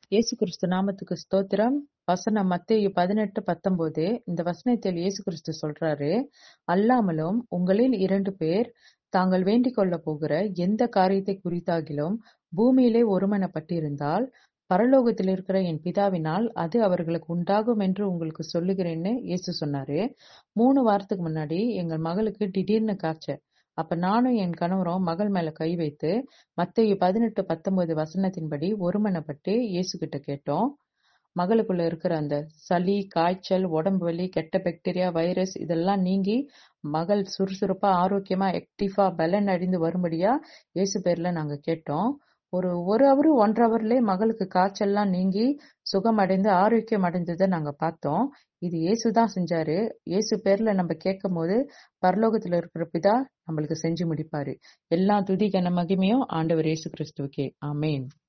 இயேசு கிறிஸ்து நாமத்துக்கு ஸ்தோத்திரம் வசனம் மத்தேயு பதினெட்டு பத்தொன்பது இந்த வசனத்தில் இயேசு கிறிஸ்து சொல்றாரு அல்லாமலும் உங்களில் இரண்டு பேர் தாங்கள் வேண்டிக் கொள்ள போகிற எந்த காரியத்தை குறித்தாகிலும் பூமியிலே ஒருமனப்பட்டிருந்தால் பரலோகத்தில் இருக்கிற என் பிதாவினால் அது அவர்களுக்கு உண்டாகும் என்று உங்களுக்கு சொல்லுகிறேன்னு இயேசு சொன்னாரு மூணு வாரத்துக்கு முன்னாடி எங்கள் மகளுக்கு திடீர்னு காய்ச்சல் அப்ப நானும் என் கணவரும் மகள் மேல கை வைத்து மத்தேயு பதினெட்டு பத்தொன்பது வசனத்தின்படி ஒருமனப்பட்டு இயேசு கிட்ட கேட்டோம் மகளுக்குள்ள இருக்கிற அந்த சளி காய்ச்சல் உடம்பு வலி கெட்ட பாக்டீரியா வைரஸ் இதெல்லாம் நீங்கி மகள் சுறுசுறுப்பா ஆரோக்கியமா ஆக்டிவா பலன் அடைந்து வரும்படியா இயேசு பேர்ல நாங்க கேட்டோம் ஒரு ஒரு ஹவர் ஒன்றரை ஹவர்லயே மகளுக்கு காய்ச்சல்லாம் நீங்கி சுகம் அடைந்து ஆரோக்கியம் அடைந்ததை நாங்க பார்த்தோம் இது இயேசு தான் செஞ்சாரு இயேசு பேர்ல நம்ம கேட்கும் போது பரலோகத்துல இருக்கிற பிதா நம்மளுக்கு செஞ்சு முடிப்பாரு எல்லா துதி கன மகிமையும் ஆண்டவர் இயேசு கிறிஸ்துவுக்கே ஆமேன்